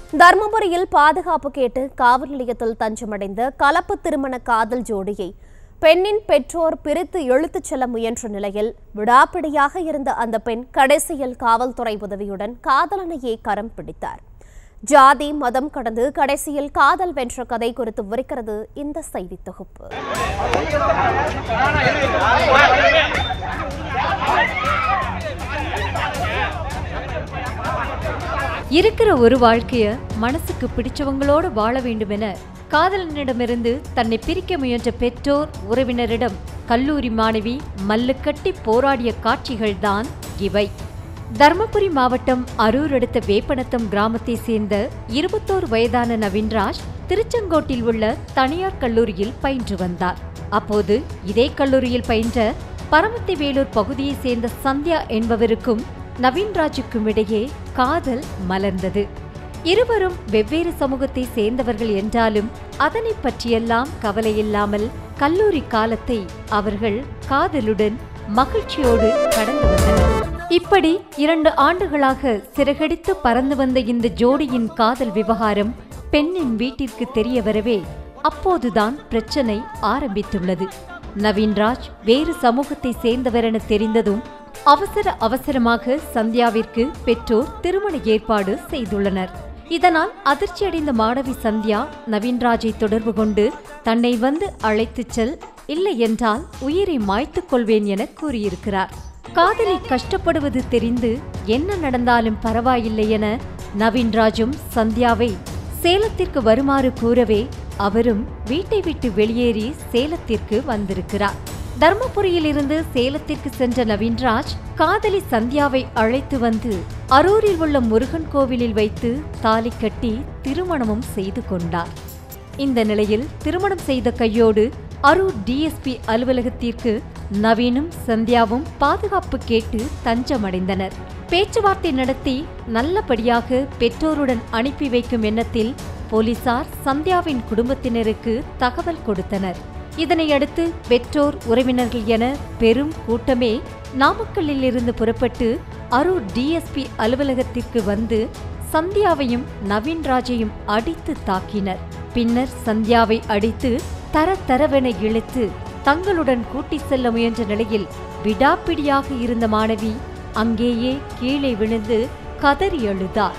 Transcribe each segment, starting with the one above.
தருமபுரியில் பாதுகாப்பு கேட்டு காவல் நிலையத்தில் தஞ்சமடைந்த கலப்பு திருமண காதல் ஜோடியை பெண்ணின் பெற்றோர் பிரித்து இழுத்துச் செல்ல முயன்ற நிலையில் விடாப்பிடியாக இருந்த அந்த பெண் கடைசியில் காவல்துறை உதவியுடன் காதலனையே கரம் பிடித்தார் ஜாதி மதம் கடந்து கடைசியில் காதல் வென்ற கதை குறித்து விவரிக்கிறது இந்த செய்தி தொகுப்பு இருக்கிற ஒரு வாழ்க்கைய மனசுக்கு பிடிச்சவங்களோட வாழ வேண்டுமென காதலனிடமிருந்து தன்னை பிரிக்க முயன்ற பெற்றோர் உறவினரிடம் கல்லூரி மாணவி மல்லுக்கட்டி போராடிய காட்சிகள்தான் இவை தர்மபுரி மாவட்டம் அரூர் அடுத்த வேப்பனத்தம் கிராமத்தை சேர்ந்த இருபத்தோரு வயதான நவீன்ராஜ் திருச்செங்கோட்டில் உள்ள தனியார் கல்லூரியில் பயின்று வந்தார் அப்போது இதே கல்லூரியில் பயின்ற பரமத்தி வேலூர் பகுதியைச் சேர்ந்த சந்தியா என்பவருக்கும் நவீன்ராஜுக்கும் இடையே காதல் மலர்ந்தது இருவரும் வெவ்வேறு சமூகத்தை சேர்ந்தவர்கள் என்றாலும் அதனை பற்றியெல்லாம் கவலையில்லாமல் கல்லூரி காலத்தை அவர்கள் காதலுடன் மகிழ்ச்சியோடு கடந்து வந்தனர் இப்படி இரண்டு ஆண்டுகளாக சிறகடித்து பறந்து வந்த இந்த ஜோடியின் காதல் விவகாரம் பெண்ணின் வீட்டிற்கு தெரிய வரவே அப்போதுதான் பிரச்சனை ஆரம்பித்துள்ளது நவீன்ராஜ் வேறு சமூகத்தை சேர்ந்தவர் என தெரிந்ததும் அவசர அவசரமாக சந்தியாவிற்கு பெற்றோர் திருமண ஏற்பாடு செய்துள்ளனர் இதனால் அதிர்ச்சியடைந்த மாணவி சந்தியா நவீன்ராஜை தொடர்பு கொண்டு தன்னை வந்து அழைத்துச் செல் இல்லை என்றால் உயிரை மாய்த்துக் கொள்வேன் என கூறியிருக்கிறார் காதலி கஷ்டப்படுவது தெரிந்து என்ன நடந்தாலும் பரவாயில்லை என நவீன்ராஜும் சந்தியாவை சேலத்திற்கு வருமாறு கூறவே அவரும் வீட்டை விட்டு வெளியேறி சேலத்திற்கு வந்திருக்கிறார் தர்மபுரியிலிருந்து சேலத்திற்கு சென்ற நவீன்ராஜ் காதலி சந்தியாவை அழைத்து வந்து அரூரில் உள்ள முருகன் கோவிலில் வைத்து தாலி கட்டி திருமணமும் செய்து கொண்டார் இந்த நிலையில் திருமணம் செய்த கையோடு அரூர் டிஎஸ்பி அலுவலகத்திற்கு நவீனும் சந்தியாவும் பாதுகாப்பு கேட்டு தஞ்சமடைந்தனர் பேச்சுவார்த்தை நடத்தி நல்லபடியாக பெற்றோருடன் அனுப்பி வைக்கும் எண்ணத்தில் போலீசார் சந்தியாவின் குடும்பத்தினருக்கு தகவல் கொடுத்தனர் இதனையடுத்து பெற்றோர் உறவினர்கள் என பெரும் கூட்டமே நாமக்கல்லில் இருந்து புறப்பட்டு அரூர் டிஎஸ்பி அலுவலகத்திற்கு வந்து சந்தியாவையும் நவீன்ராஜையும் அடித்து தாக்கினர் பின்னர் சந்தியாவை அடித்து தர தரவென இழுத்து தங்களுடன் கூட்டிச் செல்ல முயன்ற நிலையில் விடாப்பிடியாக இருந்த மாணவி அங்கேயே கீழே விழுந்து கதறி அழுதார்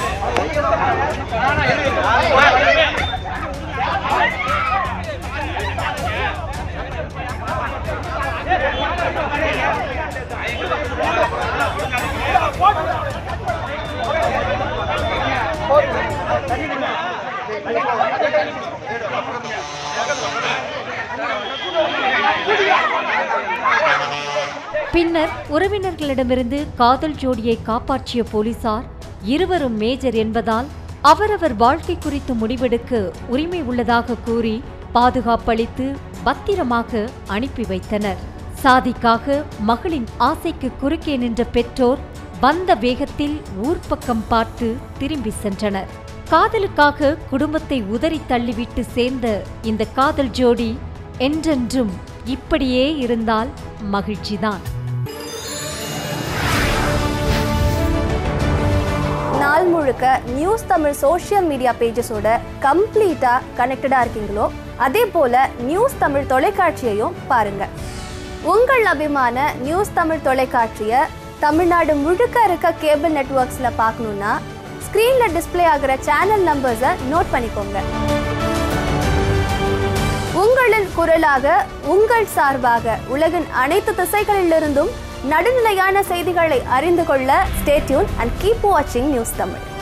பின்னர் உறவினர்களிடமிருந்து காதல் ஜோடியை காப்பாற்றிய போலீசார் இருவரும் மேஜர் என்பதால் அவரவர் வாழ்க்கை குறித்து முடிவெடுக்க உரிமை உள்ளதாக கூறி பாதுகாப்பளித்து பத்திரமாக அனுப்பி வைத்தனர் சாதிக்காக மகளின் ஆசைக்கு குறுக்கே நின்ற பெற்றோர் வந்த வேகத்தில் ஊர்ப்பக்கம் பார்த்து திரும்பி சென்றனர் காதலுக்காக குடும்பத்தை உதறி தள்ளிவிட்டு சேர்ந்த இந்த காதல் ஜோடி என்றென்றும் இப்படியே இருந்தால் மகிழ்ச்சிதான் நாள் முழுக்க நியூஸ் தமிழ் சோஷியல் மீடியா பேஜஸோட கம்ப்ளீட்டாக கனெக்டடாக இருக்கீங்களோ அதே போல் நியூஸ் தமிழ் தொலைக்காட்சியையும் பாருங்க உங்கள் அபிமான நியூஸ் தமிழ் தொலைக்காட்சியை தமிழ்நாடு முழுக்க இருக்க கேபிள் நெட்வொர்க்ஸில் பார்க்கணுன்னா ஸ்க்ரீனில் டிஸ்ப்ளே ஆகிற சேனல் நம்பர்ஸை நோட் பண்ணிக்கோங்க உங்களின் குரலாக உங்கள் சார்பாக உலகின் அனைத்து திசைகளிலிருந்தும் நடுநிலையான செய்திகளை அறிந்து கொள்ள ஸ்டேட்யூன் அண்ட் கீப் வாட்சிங் நியூஸ் தமிழ்